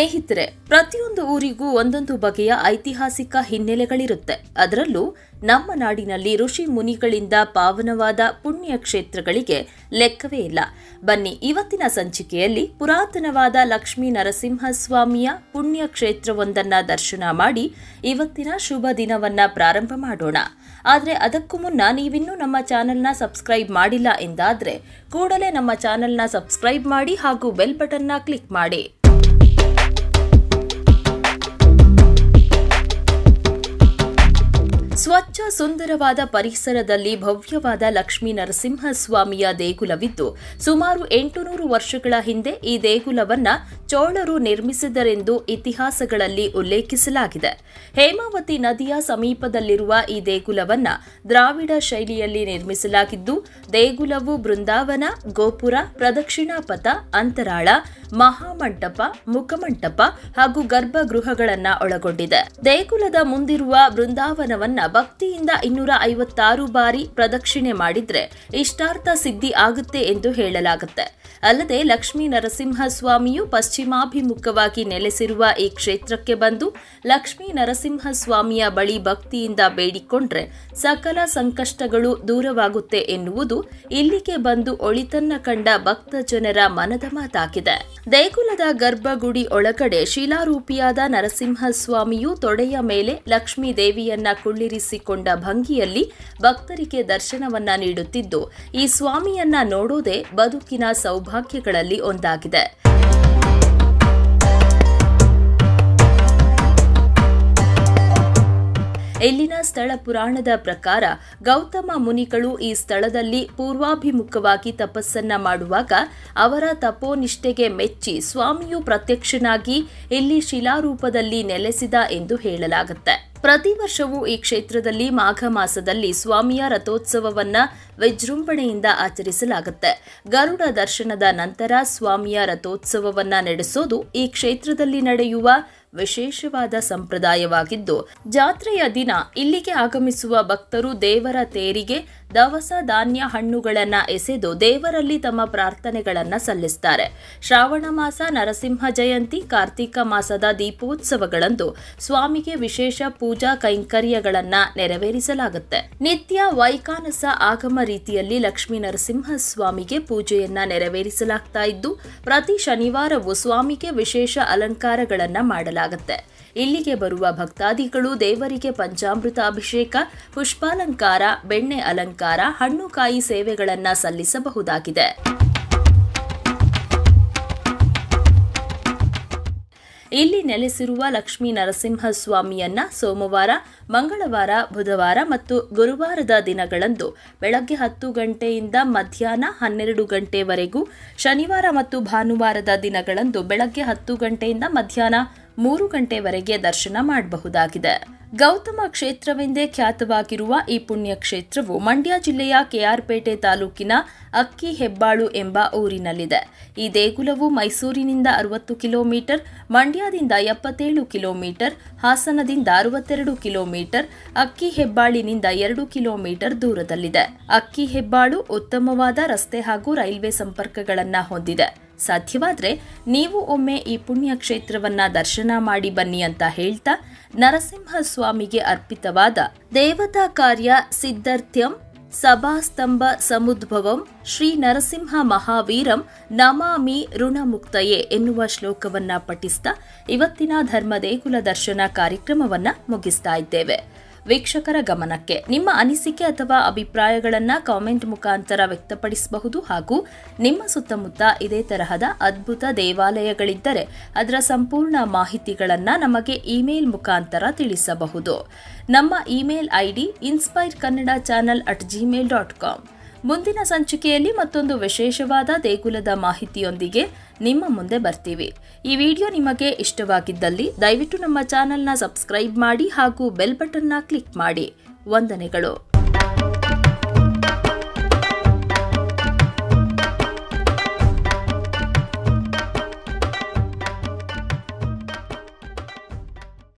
ಸ್ನೇಹಿತರೆ ಪ್ರತಿಯೊಂದು ಊರಿಗೂ ಒಂದೊಂದು ಬಗೆಯ ಐತಿಹಾಸಿಕ ಹಿನ್ನೆಲೆಗಳಿರುತ್ತೆ ಅದರಲ್ಲೂ ನಮ್ಮ ನಾಡಿನಲ್ಲಿ ಋಷಿ ಮುನಿಗಳಿಂದ ಪಾವನವಾದ ಪುಣ್ಯ ಕ್ಷೇತ್ರಗಳಿಗೆ ಲೆಕ್ಕವೇ ಇಲ್ಲ ಬನ್ನಿ ಇವತ್ತಿನ ಸಂಚಿಕೆಯಲ್ಲಿ ಪುರಾತನವಾದ ಲಕ್ಷ್ಮೀ ನರಸಿಂಹಸ್ವಾಮಿಯ ಪುಣ್ಯ ಕ್ಷೇತ್ರವೊಂದನ್ನ ದರ್ಶನ ಮಾಡಿ ಇವತ್ತಿನ ಶುಭ ದಿನವನ್ನ ಪ್ರಾರಂಭ ಮಾಡೋಣ ಆದರೆ ಅದಕ್ಕೂ ಮುನ್ನ ನೀವಿನ್ನೂ ನಮ್ಮ ಚಾನೆಲ್ನ ಸಬ್ಸ್ಕ್ರೈಬ್ ಮಾಡಿಲ್ಲ ಎಂದಾದ್ರೆ ಕೂಡಲೇ ನಮ್ಮ ಚಾನೆಲ್ನ ಸಬ್ಸ್ಕ್ರೈಬ್ ಮಾಡಿ ಹಾಗೂ ಬೆಲ್ ಬಟನ್ನ ಕ್ಲಿಕ್ ಮಾಡಿ ಸ್ವಚ್ಛ ಸುಂದರವಾದ ಪರಿಸರದಲ್ಲಿ ಭವ್ಯವಾದ ಲಕ್ಷ್ಮೀ ನರಸಿಂಹಸ್ವಾಮಿಯ ದೇಗುಲವಿದ್ದು ಸುಮಾರು ಎಂಟುನೂರು ವರ್ಷಗಳ ಹಿಂದೆ ಈ ದೇಗುಲವನ್ನ ಚೋಳರು ನಿರ್ಮಿಸಿದರೆಂದು ಇತಿಹಾಸಗಳಲ್ಲಿ ಉಲ್ಲೇಖಿಸಲಾಗಿದೆ ಹೇಮಾವತಿ ನದಿಯ ಸಮೀಪದಲ್ಲಿರುವ ಈ ದೇಗುಲವನ್ನ ದ್ರಾವಿಡ ಶೈಲಿಯಲ್ಲಿ ನಿರ್ಮಿಸಲಾಗಿದ್ದು ದೇಗುಲವು ಬೃಂದಾವನ ಗೋಪುರ ಪ್ರದಕ್ಷಿಣಾ ಪಥ ಅಂತರಾಳ ಮಹಾಮಂಟಪ ಮುಖಮಂಟಪ ಹಾಗೂ ಗರ್ಭಗೃಹಗಳನ್ನ ಒಳಗೊಂಡಿದೆ ದೇಗುಲದ ಮುಂದಿರುವ ಬೃಂದಾವನವನ್ನ ಭಕ್ತಿಯಿಂದ ಇನ್ನೂರ ಐವತ್ತಾರು ಬಾರಿ ಪ್ರದಕ್ಷಿಣೆ ಮಾಡಿದ್ರೆ ಇಷ್ಟಾರ್ಥ ಸಿದ್ಧಿ ಆಗುತ್ತೆ ಎಂದು ಹೇಳಲಾಗುತ್ತೆ ಅಲ್ಲದೆ ಲಕ್ಷ್ಮೀ ನರಸಿಂಹಸ್ವಾಮಿಯು ಪಶ್ಚಿಮಾಭಿಮುಖವಾಗಿ ನೆಲೆಸಿರುವ ಈ ಕ್ಷೇತ್ರಕ್ಕೆ ಬಂದು ಲಕ್ಷ್ಮೀ ನರಸಿಂಹಸ್ವಾಮಿಯ ಬಳಿ ಭಕ್ತಿಯಿಂದ ಬೇಡಿಕೊಂಡ್ರೆ ಸಕಲ ಸಂಕಷ್ಟಗಳು ದೂರವಾಗುತ್ತೆ ಎನ್ನುವುದು ಇಲ್ಲಿಗೆ ಬಂದು ಒಳಿತನ್ನ ಕಂಡ ಭಕ್ತ ಜನರ ಮನದ ಮಾತಾಗಿದೆ ದೇಗುಲದ ಗರ್ಭಗುಡಿ ಒಳಗಡೆ ಶಿಲಾರೂಪಿಯಾದ ನರಸಿಂಹಸ್ವಾಮಿಯು ತೊಡೆಯ ಮೇಲೆ ಲಕ್ಷ್ಮೀ ದೇವಿಯನ್ನ ಕುಳ್ಳಿರಿಸಿಕೊಂಡ ಭಂಗಿಯಲ್ಲಿ ಭಕ್ತರಿಗೆ ದರ್ಶನವನ್ನ ನೀಡುತ್ತಿದ್ದು ಈ ಸ್ವಾಮಿಯನ್ನ ನೋಡೋದೇ ಬದುಕಿನ ಸೌಭಾಗ್ಯಗಳಲ್ಲಿ ಒಂದಾಗಿದೆ ಇಲ್ಲಿನ ಸ್ಥಳ ಪುರಾಣದ ಪ್ರಕಾರ ಗೌತಮ ಮುನಿಗಳು ಈ ಸ್ಥಳದಲ್ಲಿ ಪೂರ್ವಾಭಿಮುಖವಾಗಿ ತಪಸ್ಸನ್ನ ಮಾಡುವಾಗ ಅವರ ತಪೋನಿಷ್ಠೆಗೆ ಮೆಚ್ಚಿ ಸ್ವಾಮಿಯು ಪ್ರತ್ಯಕ್ಷನಾಗಿ ಇಲ್ಲಿ ಶಿಲಾರೂಪದಲ್ಲಿ ನೆಲೆಸಿದ ಎಂದು ಹೇಳಲಾಗುತ್ತೆ ಪ್ರತಿ ವರ್ಷವೂ ಈ ಕ್ಷೇತ್ರದಲ್ಲಿ ಮಾಘ ಮಾಸದಲ್ಲಿ ಸ್ವಾಮಿಯ ರಥೋತ್ಸವವನ್ನ ವಿಜೃಂಭಣೆಯಿಂದ ಆಚರಿಸಲಾಗುತ್ತೆ ಗರುಡ ದರ್ಶನದ ನಂತರ ಸ್ವಾಮಿಯ ರಥೋತ್ಸವವನ್ನ ನಡೆಸೋದು ಈ ಕ್ಷೇತ್ರದಲ್ಲಿ ನಡೆಯುವ ವಿಶೇಷವಾದ ಸಂಪ್ರದಾಯವಾಗಿದ್ದು ಜಾತ್ರೆಯ ದಿನ ಇಲ್ಲಿಗೆ ಆಗಮಿಸುವ ಭಕ್ತರು ದೇವರ ತೇರಿಗೆ ದವಸ ಧಾನ್ಯ ಹಣ್ಣುಗಳನ್ನ ಎಸೆದು ದೇವರಲ್ಲಿ ತಮ್ಮ ಪ್ರಾರ್ಥನೆಗಳನ್ನ ಸಲ್ಲಿಸುತ್ತಾರೆ ಶ್ರಾವಣ ಮಾಸ ನರಸಿಂಹ ಜಯಂತಿ ಕಾರ್ತಿಕ ಮಾಸದ ದೀಪೋತ್ಸವಗಳಂದು ಸ್ವಾಮಿಗೆ ವಿಶೇಷ ಪೂಜಾ ಕೈಂಕರ್ಯಗಳನ್ನ ನೆರವೇರಿಸಲಾಗುತ್ತೆ ನಿತ್ಯ ವೈಕಾನಸ ಆಗಮ ರೀತಿಯಲ್ಲಿ ಲಕ್ಷ್ಮೀ ನರಸಿಂಹ ಸ್ವಾಮಿಗೆ ಪೂಜೆಯನ್ನ ನೆರವೇರಿಸಲಾಗ್ತಾ ಇದ್ದು ಪ್ರತಿ ಶನಿವಾರವೂ ಸ್ವಾಮಿಗೆ ವಿಶೇಷ ಅಲಂಕಾರಗಳನ್ನ ಮಾಡಲಾಗುತ್ತೆ ಇಲ್ಲಿಗೆ ಬರುವ ಭಕ್ತಾದಿಗಳು ದೇವರಿಗೆ ಪಂಚಾಮೃತ ಅಭಿಷೇಕ ಪುಷ್ಪಾಲಂಕಾರ ಬೆಣ್ಣೆ ಅಲಂಕಾರ ಹಣ್ಣುಕಾಯಿ ಸೇವೆಗಳನ್ನ ಸಲ್ಲಿಸಬಹುದಾಗಿದೆ ಇಲ್ಲಿ ನೆಲೆಸಿರುವ ಲಕ್ಷ್ಮೀ ನರಸಿಂಹಸ್ವಾಮಿಯನ್ನ ಸೋಮವಾರ ಮಂಗಳವಾರ ಬುಧವಾರ ಮತ್ತು ಗುರುವಾರದ ದಿನಗಳಂದು ಬೆಳಗ್ಗೆ ಹತ್ತು ಗಂಟೆಯಿಂದ ಮಧ್ಯಾಹ್ನ ಹನ್ನೆರಡು ಗಂಟೆವರೆಗೂ ಶನಿವಾರ ಮತ್ತು ಭಾನುವಾರದ ದಿನಗಳಂದು ಬೆಳಗ್ಗೆ ಹತ್ತು ಗಂಟೆಯಿಂದ ಮಧ್ಯಾಹ್ನ ಮೂರು ಗಂಟೆವರೆಗೆ ದರ್ಶನ ಮಾಡಬಹುದಾಗಿದೆ ಗೌತಮ ಕ್ಷೇತ್ರವೆಂದೇ ಖ್ಯಾತವಾಗಿರುವ ಈ ಪುಣ್ಯ ಕ್ಷೇತ್ರವು ಮಂಡ್ಯ ಜಿಲ್ಲೆಯ ಕೆಆರ್ಪೇಟೆ ತಾಲೂಕಿನ ಅಕ್ಕಿ ಹೆಬ್ಬಾಳು ಎಂಬ ಊರಿನಲ್ಲಿದೆ ಈ ದೇಗುಲವು ಮೈಸೂರಿನಿಂದ ಅರವತ್ತು ಕಿಲೋಮೀಟರ್ ಮಂಡ್ಯದಿಂದ ಎಪ್ಪತ್ತೇಳು ಕಿಲೋಮೀಟರ್ ಹಾಸನದಿಂದ ಅರವತ್ತೆರಡು ಕಿಲೋಮೀಟರ್ ಅಕ್ಕಿ ಹೆಬ್ಬಾಳಿನಿಂದ ಎರಡು ಕಿಲೋಮೀಟರ್ ದೂರದಲ್ಲಿದೆ ಅಕ್ಕಿ ಹೆಬ್ಬಾಳು ಉತ್ತಮವಾದ ರಸ್ತೆ ಹಾಗೂ ರೈಲ್ವೆ ಸಂಪರ್ಕಗಳನ್ನ ಹೊಂದಿದೆ ಸಾಧ್ಯವಾದ್ರೆ ನೀವು ಒಮ್ಮೆ ಈ ಪುಣ್ಯ ಕ್ಷೇತ್ರವನ್ನ ದರ್ಶನ ಮಾಡಿ ಬನ್ನಿ ಅಂತ ಹೇಳ್ತಾ ನರಸಿಂಹ ಸ್ವಾಮಿಗೆ ಅರ್ಪಿತವಾದ ದೇವತಾ ಕಾರ್ಯ ಸಿದ್ಧಾರ್ಥ್ಯಂ ಸಭಾಸ್ತಂಭ ಸಮುದ್ಭವಂ ಶ್ರೀ ನರಸಿಂಹ ಮಹಾವೀರಂ ನಮಾಮಿ ಋಣಮುಕ್ತಯೇ ಎನ್ನುವ ಶ್ಲೋಕವನ್ನ ಪಠಿಸ್ತಾ ಇವತ್ತಿನ ಧರ್ಮ ದೇಗುಲ ದರ್ಶನ ಕಾರ್ಯಕ್ರಮವನ್ನ ಮುಗಿಸ್ತಾ ಇದ್ದೇವೆ ವೀಕ್ಷಕರ ಗಮನಕ್ಕೆ ನಿಮ್ಮ ಅನಿಸಿಕೆ ಅಥವಾ ಅಭಿಪ್ರಾಯಗಳನ್ನ ಕಾಮೆಂಟ್ ಮುಖಾಂತರ ವ್ಯಕ್ತಪಡಿಸಬಹುದು ಹಾಗೂ ನಿಮ್ಮ ಸುತ್ತಮುತ್ತ ಇದೇ ತರಹದ ಅದ್ಭುತ ದೇವಾಲಯಗಳಿದ್ದರೆ ಅದರ ಸಂಪೂರ್ಣ ಮಾಹಿತಿಗಳನ್ನ ನಮಗೆ ಇಮೇಲ್ ಮುಖಾಂತರ ತಿಳಿಸಬಹುದು ನಮ್ಮ email ID inspire Kannada channel at Gmail dot com ಮುಂದಿನ ಸಂಚಿಕೆಯಲ್ಲಿ ಮತ್ತೊಂದು ವಿಶೇಷವಾದ ದೇಗುಲದ ಮಾಹಿತಿಯೊಂದಿಗೆ ನಿಮ್ಮ ಮುಂದೆ ಬರ್ತೀವಿ ಈ ವಿಡಿಯೋ ನಿಮಗೆ ಇಷ್ಟವಾಗಿದ್ದಲ್ಲಿ ದಯವಿಟ್ಟು ನಮ್ಮ ಚಾನೆಲ್ನ ಸಬ್ಸ್ಕ್ರೈಬ್ ಮಾಡಿ ಹಾಗೂ ಬೆಲ್ ಬಟನ್ನ ಕ್ಲಿಕ್ ಮಾಡಿ ವಂದನೆಗಳು